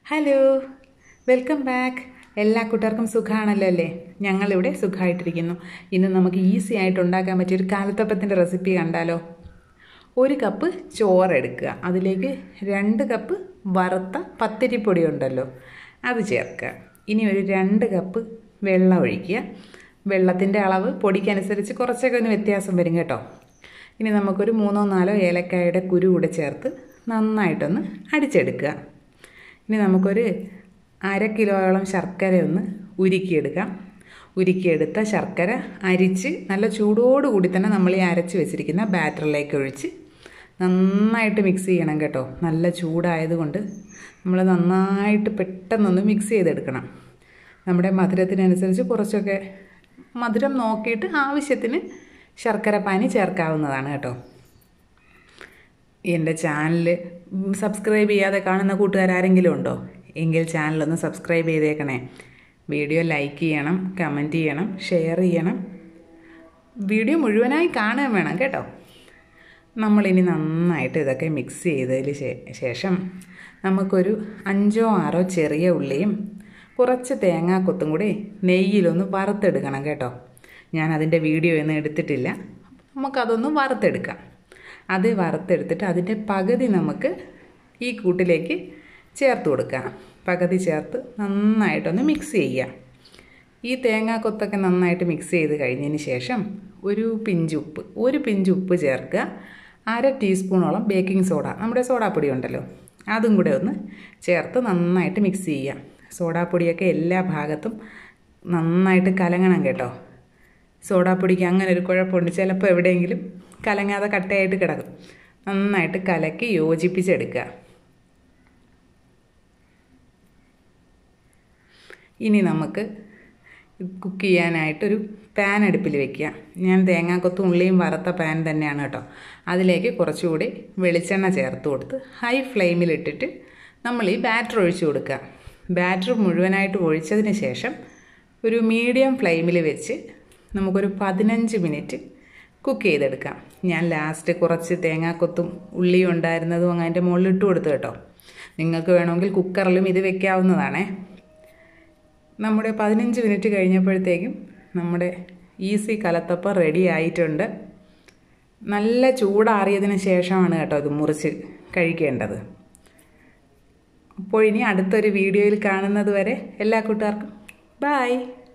hello welcome back എല്ലാ കൂട്ടുകാർക്കും സുഖമാണല്ലോ അല്ലേ ഞങ്ങളിവിടെ സുഖമായിട്ടിരിക്കുന്നു ഇന്ന് നമുക്ക് ഈസി ആയിട്ട് ഉണ്ടാക്കാൻ പറ്റിയ ഒരു കാലത്തപ്പത്തിൻ്റെ റെസിപ്പി കണ്ടാലോ ഒരു കപ്പ് ചോറ് എടുക്കുക അതിലേക്ക് രണ്ട് കപ്പ് വറുത്ത പത്തിരിപ്പൊടി ഉണ്ടല്ലോ അത് ചേർക്കുക ഇനി ഒരു രണ്ട് കപ്പ് വെള്ളം ഒഴിക്കുക വെള്ളത്തിൻ്റെ അളവ് പൊടിക്കനുസരിച്ച് കുറച്ചൊക്കെ ഒന്ന് വ്യത്യാസം വരും കേട്ടോ ഇനി നമുക്കൊരു മൂന്നോ നാലോ ഏലക്കായുടെ കുരു കൂടെ ചേർത്ത് നന്നായിട്ടൊന്ന് അടിച്ചെടുക്കുക ഇനി നമുക്കൊരു അര കിലോയോളം ശർക്കര ഒന്ന് ഉരുക്കിയെടുക്കാം ഉരുക്കിയെടുത്ത ശർക്കര അരിച്ച് നല്ല ചൂടോടുകൂടി തന്നെ നമ്മൾ ഈ അരച്ച് വെച്ചിരിക്കുന്ന ബാറ്ററിലേക്ക് ഒഴിച്ച് നന്നായിട്ട് മിക്സ് ചെയ്യണം കേട്ടോ നല്ല ചൂടായതുകൊണ്ട് നമ്മൾ നന്നായിട്ട് പെട്ടെന്നൊന്ന് മിക്സ് ചെയ്തെടുക്കണം നമ്മുടെ മധുരത്തിനനുസരിച്ച് കുറച്ചൊക്കെ മധുരം നോക്കിയിട്ട് ആവശ്യത്തിന് ശർക്കര പാനി ചേർക്കാവുന്നതാണ് കേട്ടോ എൻ്റെ ചാനൽ സബ്സ്ക്രൈബ് ചെയ്യാതെ കാണുന്ന കൂട്ടുകാരാരെങ്കിലും ഉണ്ടോ എങ്കിൽ ചാനലൊന്ന് സബ്സ്ക്രൈബ് ചെയ്തേക്കണേ വീഡിയോ ലൈക്ക് ചെയ്യണം കമൻറ്റ് ചെയ്യണം ഷെയർ ചെയ്യണം വീഡിയോ മുഴുവനായി കാണുകയും വേണം കേട്ടോ നമ്മളിനി നന്നായിട്ട് ഇതൊക്കെ മിക്സ് ചെയ്തതിന് ശേഷം നമുക്കൊരു അഞ്ചോ ആറോ ചെറിയ ഉള്ളിയും കുറച്ച് തേങ്ങാക്കൊത്തും കൂടി നെയ്യിലൊന്ന് വറുത്തെടുക്കണം കേട്ടോ ഞാൻ അതിൻ്റെ വീഡിയോ ഒന്നും എടുത്തിട്ടില്ല നമുക്കതൊന്ന് വറുത്തെടുക്കാം അത് വറുത്തെടുത്തിട്ട് അതിൻ്റെ പകുതി നമുക്ക് ഈ കൂട്ടിലേക്ക് ചേർത്ത് കൊടുക്കാം പകുതി ചേർത്ത് നന്നായിട്ടൊന്ന് മിക്സ് ചെയ്യുക ഈ തേങ്ങാക്കൊത്തൊക്കെ നന്നായിട്ട് മിക്സ് ചെയ്ത് കഴിഞ്ഞതിന് ശേഷം ഒരു പിഞ്ച് ഉപ്പ് ഒരു പിഞ്ച് ഉപ്പ് ചേർക്കുക അര ടീസ്പൂണോളം ബേക്കിംഗ് സോഡ നമ്മുടെ സോഡാപ്പൊടി ഉണ്ടല്ലോ അതും കൂടെ ഒന്ന് ചേർത്ത് നന്നായിട്ട് മിക്സ് ചെയ്യുക സോഡാപ്പൊടിയൊക്കെ എല്ലാ ഭാഗത്തും നന്നായിട്ട് കലങ്ങണം കേട്ടോ സോഡാപ്പൊടിക്ക് അങ്ങനെ ഒരു കുഴപ്പമുണ്ട് ചിലപ്പോൾ എവിടെയെങ്കിലും കലങ്ങാതെ കട്ടയായിട്ട് കിടക്കും നന്നായിട്ട് കലക്കി യോജിപ്പിച്ചെടുക്കുക ഇനി നമുക്ക് കുക്ക് ചെയ്യാനായിട്ടൊരു പാൻ അടുപ്പിൽ വെക്കുക ഞാൻ തേങ്ങാക്കൊത്തും ഉള്ളിയും വറുത്ത പാൻ തന്നെയാണ് കേട്ടോ അതിലേക്ക് കുറച്ചുകൂടി വെളിച്ചെണ്ണ ചേർത്ത് കൊടുത്ത് ഹൈ ഫ്ലെയിമിലിട്ടിട്ട് നമ്മൾ ഈ ബാറ്റർ ഒഴിച്ചു കൊടുക്കുക ബാറ്റർ മുഴുവനായിട്ട് ഒഴിച്ചതിന് ശേഷം ഒരു മീഡിയം ഫ്ലെയിമിൽ വെച്ച് നമുക്കൊരു പതിനഞ്ച് മിനിറ്റ് കുക്ക് ചെയ്തെടുക്കാം ഞാൻ ലാസ്റ്റ് കുറച്ച് തേങ്ങാക്കൊത്തും ഉള്ളിയും ഉണ്ടായിരുന്നതും അതിൻ്റെ മുകളിൽ ഇട്ട് കൊടുത്തു കേട്ടോ നിങ്ങൾക്ക് വേണമെങ്കിൽ കുക്കറിലും ഇത് വെക്കാവുന്നതാണേ നമ്മുടെ പതിനഞ്ച് മിനിറ്റ് കഴിഞ്ഞപ്പോഴത്തേക്കും നമ്മുടെ ഈസി കലത്തപ്പം റെഡി ആയിട്ടുണ്ട് നല്ല ചൂടാറിയതിന് ശേഷമാണ് കേട്ടോ ഇത് മുറിച്ച് കഴിക്കേണ്ടത് അപ്പോൾ ഇനി അടുത്തൊരു വീഡിയോയിൽ കാണുന്നത് വരെ എല്ലാ കൂട്ടുകാർക്കും ബായ്